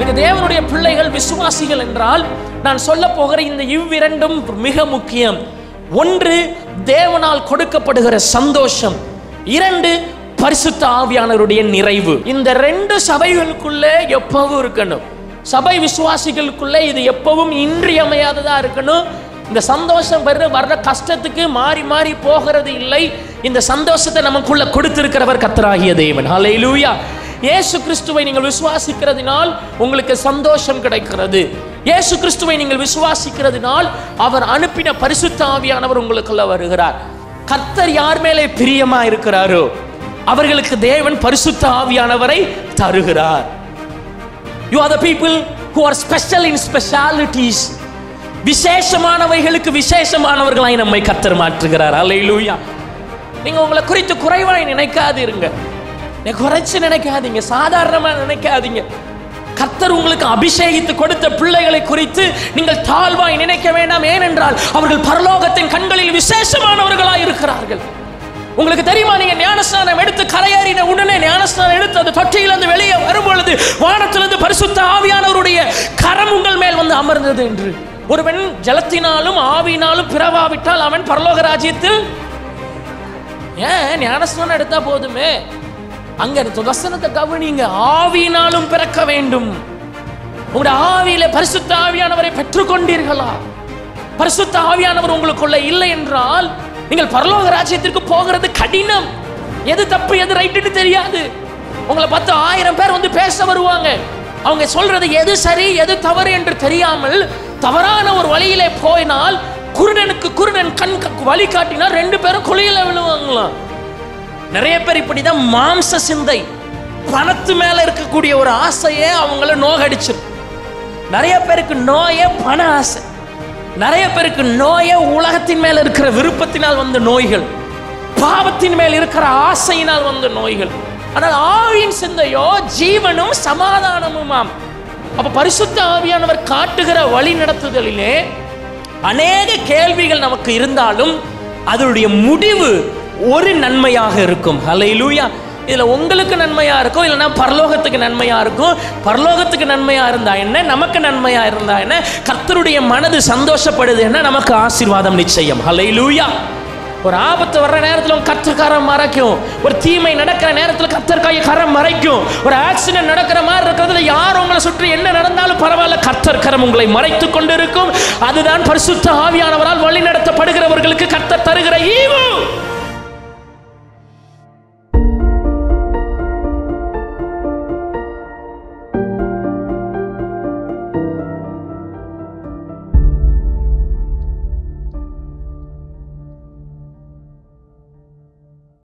இது தேவனுடைய பிள்ளைகள் விசுவாசிகள் என்றால் நான் சொல்ல போகிற இந்த இவ்விரண்டும் மிக முக்கியம் ஒன்று தேவனால் கொடுக்கப்படுகிற சந்தோஷம் இரண்டு பரிசுத்த ஆவியானவருடைய நிறைவு இந்த ரெண்டு சபைகளுக்குள்ளே எப்பவும் இருக்கணும் சபை விசுவாசிகளுக்குள்ளே இது எப்பவும் இன்றியமையாததா இருக்கணும் இந்த சந்தோஷம் வர்ற வர்ற கஷ்டத்துக்கு மாறி மாறி போகிறது இல்லை இந்த சந்தோஷத்தை நமக்குள்ள கொடுத்திருக்கிறவர் கத்தராகிய தேவன் ஹalleluya இயேசு கிறிஸ்துவை நீங்கள் விசுவாசிக்கிறதினால் உங்களுக்கு சந்தோஷம் கிடைக்கிறது இயேசு கிறிஸ்துவை நீங்கள் விசுவாசிக்கிறதினால் அவர் அனுப்பின பரிசுத்த ஆவியானவர் உங்களுக்குள்ள வருகிறார் கர்த்தர் யார் மேலே பிரியமா இருக்கிறாரோ அவர்களுக்கு தேவன் பரிசுத்த ஆவியானவரை தருகிறார் you are the people who are special in specialities விசேஷமானவைகளுக்கு விசேஷமானவர்களாய் நம்மை கத்தர் மாற்றுகிறார் அல்லேலூயா நீங்க உங்களை குறித்து குறைவாய் நினைக்காதீருங்க நீங்க குறைச்சு நினைக்காதீங்க சாதாரணமா நினைக்காதீங்க கர்த்தர் உங்களுக்கு அபிஷேகித்து கொடுத்த பிள்ளைகளை குறித்து நீங்கள் தாழ்வாய் நினைக்க வேண்டாம் ஏனென்றால் அவர்கள் பரலோகத்தின் கண்களில் விசேஷமானவர்களாய் இருக்கிறார்கள் உங்களுக்கு தெரியுமா நீங்க ஞானஸ்நானம் எடுத்து கரையேறின உடனே ஞானஸ்நானம் எடுத்து அந்த தொட்டியிலிருந்து வெளியே வரும்பொழுது வானத்திலிருந்து பரிசுத்த ஆவியானவருடைய கரம் உங்கள் மேல் வந்து அமர்ந்தது என்று ஒருவன் ஜலத்தினாலும் ஆவியினாலும் பிறவாவிட்டால் அவன் பரலோக ராஜ்யத்தில் ஏன் ஞானஸ்நானம் எடுத்தா போதுமே அங்க இருக்க வசனத்தை கவனிங்க ஆவியினாலும் பிறக்க வேண்டும் உங்களுடைய ஆவியில பரிசுத்த ஆவியானவரை பெற்றுக்கொண்டீர்களா பரிசுத்த ஆவியானவர் உங்களுக்குள்ள இல்லை என்றால் நீங்கள் பரலோக ராஜ்யத்திற்கு போகிறது கடினம் எது தப்பு எது ரைட்டுன்னு தெரியாது உங்களை பார்த்து ஆயிரம் பேர் வந்து பேச வருவாங்க அவங்க சொல்றது எது சரி எது தவறு என்று தெரியாமல் தவறான ஒரு வழியிலே போயினால் குருடனுக்கு குருடன் கண் க- வழி காட்டினா ரெண்டு பேரும் குழியில விழுவாங்களாம் நிறைய பேர் இப்படிதான் மாம்ச சிந்தை பணத்து மேல இருக்கக்கூடிய ஒரு ஆசையே அவங்கள நோகடிச்சிரும் நிறைய பேருக்கு நோயே பண ஆசை நிறைய பேருக்கு நோயே உலகத்தின் மேல இருக்கிற விருப்பத்தினால் வந்த நோய்கள் பாவத்தின் மேல் இருக்கிற ஆசையினால் வந்த நோய்கள் ஆனால் ஆவியின் சிந்தையோ ஜீவனும் சமாதானமுமாம் அப்ப பரிசுத்த ஆவியானவர் காட்டுகிற வழி நடத்துதலிலே அநேக கேள்விகள் நமக்கு இருந்தாலும் அதனுடைய முடிவு ஒரு நன்மையாக இருக்கும் ஹalleluya இதுல உங்களுக்கு நன்மையா இருக்கும் இல்லைன்னா பரலோகத்துக்கு நன்மையா இருக்கும் பரலோகத்துக்கு நன்மையா இருந்தா என்ன நமக்கு நன்மையா இருந்தா என்ன கர்த்தருடைய மனது சந்தோஷப்படுது என்ன நமக்கு ஆசீர்வாதம் நிச்சயம் ஹalleluya ஒரு ஆபத்து வர்ற நேரத்தில் உங்க கர்த்தர் கரம் மறைக்கும் ஒரு தீமை நடக்கிற நேரத்தில் கர்த்தர் கையை கரம் மறைக்கும் ஒரு ஆக்சிடென்ட் நடக்கிற மாதிரி இருக்கிறதுல யார் உங்களை சுற்றி என்ன நடந்தாலும் பரவாயில்ல கர்த்தர் கரம் உங்களை மறைத்து கொண்டிருக்கும் அதுதான் பரிசுத்த ஆவியானவரால் வழி நடத்தப்படுகிறவர்களுக்கு கர்த்தர் தருகிற ஈவு